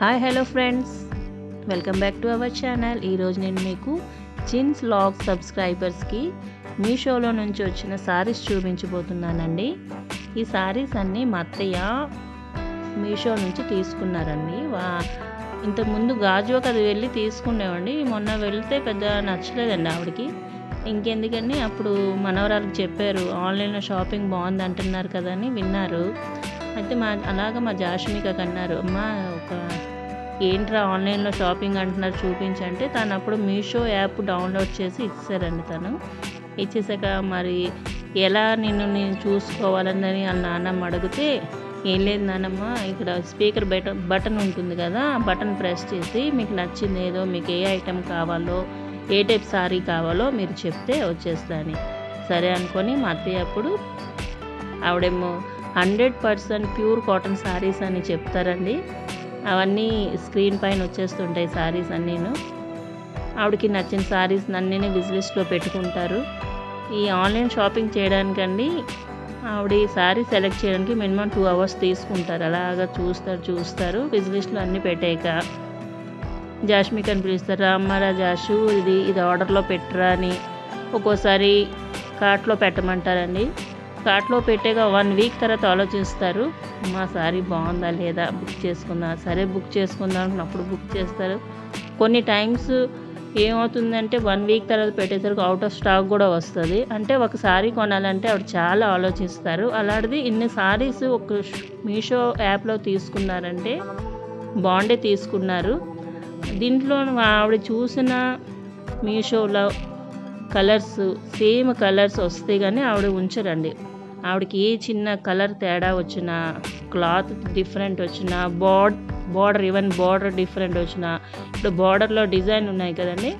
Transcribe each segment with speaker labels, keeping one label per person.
Speaker 1: hi hello friends welcome back to our channel ఈరోజు నేను మీకు చిన్స్ లాగ్ సబ్స్క్రైబర్స్కి మీషోలో నుంచి వచ్చిన సారీస్ చూపించబోతున్నానండి ఈ సారీస్ అన్నీ మా అత్తయ్య మీషో నుంచి తీసుకున్నారండి వా ఇంతకుముందు గాజువాక అది వెళ్ళి తీసుకునేవండి మొన్న వెళ్తే పెద్ద నచ్చలేదండి ఆవిడకి ఇంకెందుకని అప్పుడు మనవరాలకు చెప్పారు ఆన్లైన్లో షాపింగ్ బాగుంది అంటున్నారు కదా అని విన్నారు అయితే మా అలాగ మా జాష్మికకు అన్నారు అమ్మ ఒక ఏంట్రా ఆన్లైన్లో షాపింగ్ అంటున్నారు చూపించంటే తను అప్పుడు మీషో యాప్ డౌన్లోడ్ చేసి ఇచ్చారండి తను ఇచ్చేసాక మరి ఎలా నిన్ను నేను చూసుకోవాలని వాళ్ళ నాన్నమ్మ అడిగితే ఏం లేదు నానమ్మ ఇక్కడ స్పీకర్ బటన్ బటన్ ఉంటుంది కదా ఆ బటన్ ప్రెస్ చేసి మీకు నచ్చింది ఏదో మీకు ఏ ఐటెం కావాలో ఏ టైప్ సారీ కావాలో మీరు చెప్తే వచ్చేస్తాను సరే అనుకొని మా అత్తయ్య అప్పుడు ఆవిడేమో hundred percent pure cotton saris అని చెప్తారండి అవన్నీ స్క్రీన్ పైన వచ్చేస్తుంటాయి శారీస్ అన్నీను ఆవిడకి నచ్చిన శారీస్ అన్నీ విజిలిస్ట్లో పెట్టుకుంటారు ఈ ఆన్లైన్ షాపింగ్ చేయడానికండి ఆవిడ ఈ శారీ సెలెక్ట్ చేయడానికి మినిమం టూ అవర్స్ తీసుకుంటారు అలాగా చూస్తారు చూస్తారు విజిలిస్ట్లో అన్నీ పెట్టాక జాష్మిక్ అని పిలుస్తారు అమ్మరా జాషు ఇది ఇది ఆర్డర్లో పెట్టరా అని ఒక్కోసారి కార్ట్లో పెట్టమంటారండి కార్ట్లో పెట్టాక వన్ వీక్ తర్వాత ఆలోచిస్తారు మా సారీ బాగుందా లేదా బుక్ చేసుకుందాం సరే బుక్ చేసుకుందాం అనుకున్నప్పుడు బుక్ చేస్తారు కొన్ని టైమ్స్ ఏమవుతుందంటే వన్ వీక్ తర్వాత పెట్టేసరికి అవుట్ ఆఫ్ స్టాక్ కూడా వస్తుంది అంటే ఒక సారీ కొనాలంటే ఆవిడ చాలా ఆలోచిస్తారు అలాంటిది ఇన్ని సారీస్ ఒక మీషో యాప్లో తీసుకున్నారంటే బాగుండే తీసుకున్నారు దీంట్లో ఆవిడ చూసిన మీషోలో కలర్స్ సేమ్ కలర్స్ వస్తే కానీ ఆవిడ ఉంచరండి ఆవిడకి ఏ చిన్న కలర్ తేడా వచ్చినా క్లాత్ డిఫరెంట్ వచ్చినా bad border even border different వచ్చినా ఇప్పుడు బార్డర్లో డిజైన్ ఉన్నాయి కదండి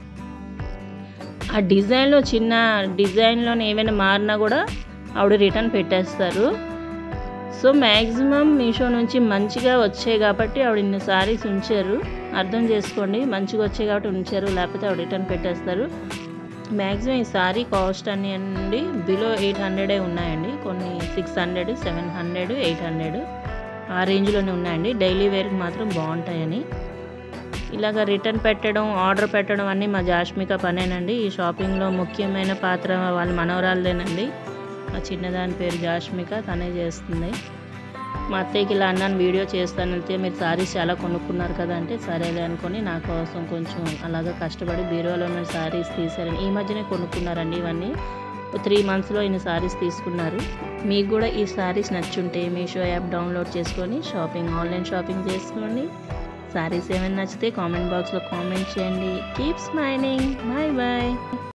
Speaker 1: ఆ డిజైన్లో చిన్న డిజైన్లో ఏమైనా మారినా కూడా ఆవిడ రిటర్న్ పెట్టేస్తారు సో మ్యాక్సిమం మీషో నుంచి మంచిగా వచ్చాయి కాబట్టి ఆవిడ ఇన్ని సారీస్ ఉంచారు అర్థం చేసుకోండి మంచిగా వచ్చాయి కాబట్టి ఉంచారు లేకపోతే ఆవిడ రిటర్న్ పెట్టేస్తారు మ్యాక్సిమం ఈ సారీ కాస్ట్ అని అండి బిలో ఎయిట్ హండ్రెడే ఉన్నాయండి కొన్ని six hundred seven hundred eight hundred ఆ రేంజ్లోనే ఉన్నాయండి డైలీ వేర్కి మాత్రం బాగుంటాయని ఇలాగ రిటర్న్ పెట్టడం ఆర్డర్ పెట్టడం అన్నీ మా జాష్మిక పనేనండి ఈ షాపింగ్లో ముఖ్యమైన పాత్ర వాళ్ళ మనవరాలదేనండి ఆ చిన్నదాని పేరు జాష్మిక తనే చేస్తుంది మా అత్తయ్యకి ఇలా అన్నాను వీడియో చేస్తానంటే మీరు సారీస్ చాలా కొనుక్కున్నారు కదా అంటే సరేలే అనుకొని నా కోసం కొంచెం అలాగా కష్టపడి బీరువాలో ఉన్న సారీస్ తీసారని ఈ మధ్యనే కొనుక్కున్నారండి ఇవన్నీ త్రీ మంత్స్లో ఇన్ని సారీస్ తీసుకున్నారు మీకు కూడా ఈ సారీస్ నచ్చుంటే మీషో యాప్ డౌన్లోడ్ చేసుకొని షాపింగ్ ఆన్లైన్ షాపింగ్ చేసుకోండి సారీస్ ఏమైనా నచ్చితే కామెంట్ బాక్స్లో కామెంట్ చేయండి కీప్ స్మైలింగ్ బాయ్ బాయ్